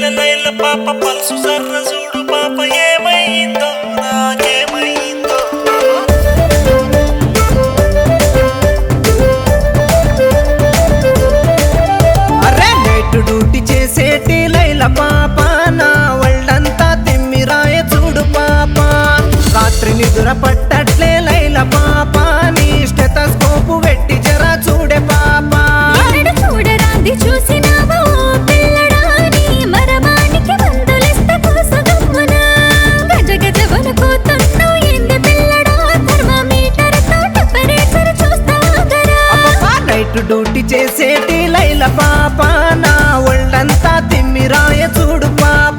నైల నైల పాప పల్సు సర్ర చూడు పాప ఏమైందో నాకేమైందో అరే నైట్ డ్యూటీ చేసేటి లైల పాప నా ఒళ్ళంతా తిమ్మిరాయ చూడు పాప రాత్రి నిదుర పట్టట్లే లైల పాప నీ స్టెతస్కోపు పెట్టి జరా చూడే పాప ఎన్నడు చూడరాంది చూసినావా ఓ పిల్లడా నీ మరమానికి మందులిస్త కోసగమ్మున గజ గజ వణుకుతున్నావు ఏంది పిల్లడా థర్మామీటర్తో టెంపరేచర్ చూస్తాగరా అబ్బబ్బా, నైట్ డ్యూటీ చేసేటి లైల పాప నా ఒళ్ళంతా తిమ్మిరాయ చూడు పాప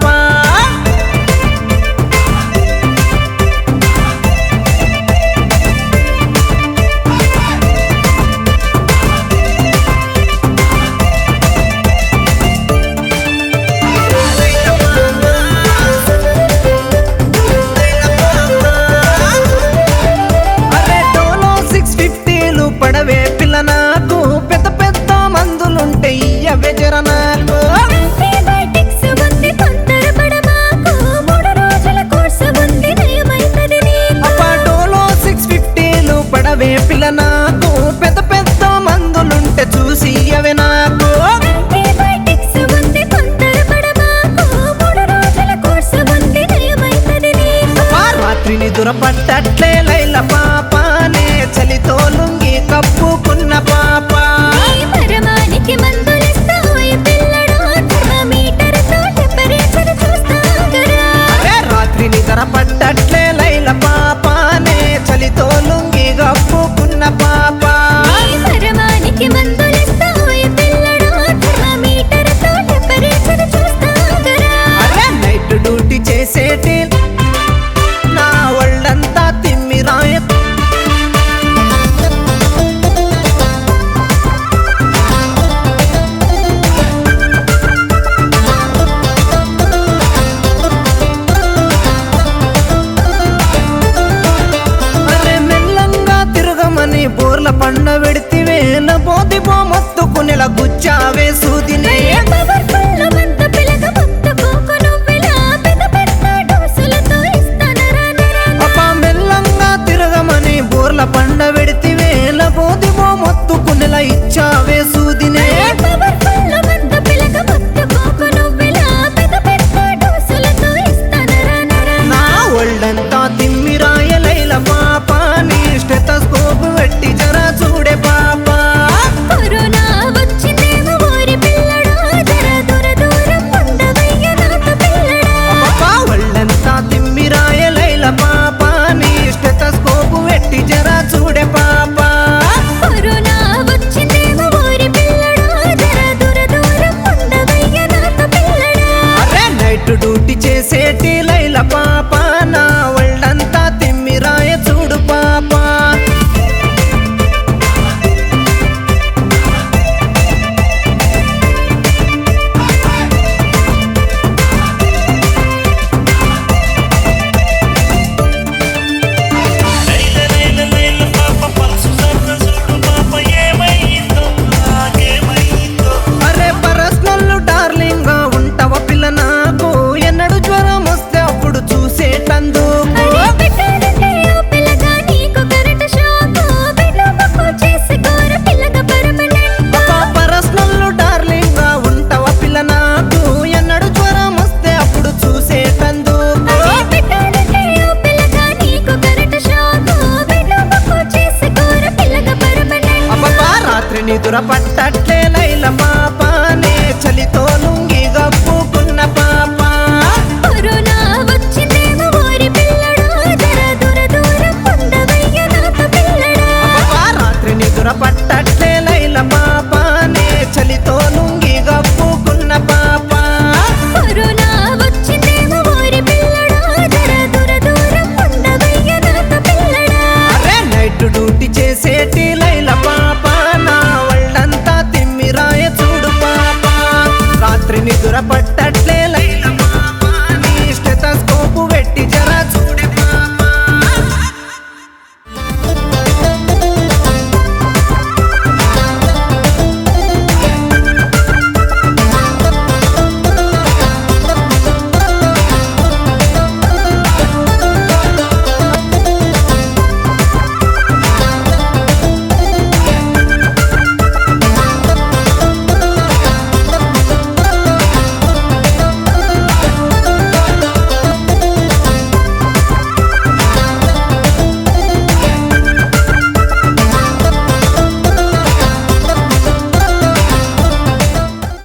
అరే డోలో సిక్స్ ఫిఫ్టీలు పడవే పిల్ల నాకు పెద్ద పెద్ద మందులుంటే ఇయ్యవే జర నాకు యాంటీబయాటిక్స్ ఉంది తొందర పడమాకు మూడు రోజుల కోర్సు ఉంది నయమైతది నీకు అబ్బా డోలో సిక్స్ ఫిఫ్టీలు పడవే పిల్ల నాకు పెద్ద పెద్ద మందులుంటే చూసి ఇయ్యవే నాకు యాంటీబయాటిక్స్ ఉంది తొందర పడమాకు మూడు రోజుల కోర్సు ఉంది నయమైతది నీకు అబ్బా, రాత్రి నిదుర పట్టట్లే లైల పాప నే చలితో లుంగి కప్పుకున్న పాప ఈ పరమానికి మందులిస్తావు ఈ పిల్లడా థర్మామీటర్తో టెంపరేచర్ చూస్తాగరా అరే రాత్రి నిద్ర పట్టట్లే లైల పాప నే చలితో లుంగి కప్పుకున్న పాప ఈ పరమానికి మందులిస్తావు ఈ పిల్లడా థర్మామీటర్తో టెంపరేచర్ చూస్తాగరా అరే నైట్ డ్యూటీ చేసేటి నా ఒళ్ళంతా తిమ్మిరాయ అరే మెల్లంగా తిరగమని బోర్ల పండ పెడితివే నా పోతి పో మొత్తుకునేలా గుచ్చావే సూదినే పవర్ఫుల్ మంత పిలక ముట్టుకోకు నువ్విలా పెద్ద పెద్ద డోసులతో ఇస్తానరా నరా అప్ప మెల్లంగా తిరగమని బోర్ల పండ పెడితివే నా పోతి పో మొత్తుకునేలా ఇచ్చావే సూదినే పవర్ఫుల్ మంత పిలక ముట్టుకోకు నువ్విలా పెద్ద పెద్ద డోసులతో ఇస్తానరా నరా నా ఒళ్ళంతా తిమ్మిరాయ లైల పాప నీ స్టెతస్కోప్ పెట్టి జరా చూడే పాప కరోనా వచ్చిందేమో ఊరి పిల్లడా జర దూర దూరం ఉండవయ్య నాతో పిల్లడా అబ్బబ్బా, ఒళ్ళంతా తిమ్మిరాయ లైల పాప నీ స్టెతస్కోప్ పెట్టి జరా చూడే పాప కరోనా వచ్చిందేమో ఊరి పిల్లడా జర దూర దూరం ఉండవయ్య నాతో పిల్లడా అరే నైట్ డ్యూటీ చేసేటి లైల పాప నా ఒళ్ళంతా తిమ్మిరాయ చూడు పాప నైల నైల నైల పాప పల్సు సర్ర చూడు పాప ఏమైందో నాకేమైందో అరే పర్సనల్ డార్లింగ్ గా ఉంటావ పిల్ల నాకు ఎన్నడు జ్వరం వస్తే అప్పుడు చూసేటందుకు అరే పెట్టాలంటే ఓ పిల్లగా నీకు కరెంట్ షాకు బిడ్డకు చేసుకోర పిల్లగా పర్మనెంట్ అబ్బా, పర్సనల్ డార్లింగ్ గా ఉంటావ పిల్ల నాకు ఎన్నడు జ్వరం వస్తే అప్పుడు చూసేటందుకు అరే పెట్టాలంటే ఓ పిల్లగా నీకు కరెంట్ షాకు బిడ్డకు చేసుకోర పిల్లగా పర్మనెంట్ అబ్బబ్బా రాత్రి నిదుర పట్టట్లే లైల పాప నే చలితో లుంగి గప్పుకున్న పాప కరోనా వచ్చిందేమో ఊరి పిల్లడా జర దూర దూరం ఉండవయ్య నాతో పిల్లడా అబ్బబ్బా రాత్రి నిదుర పట్ట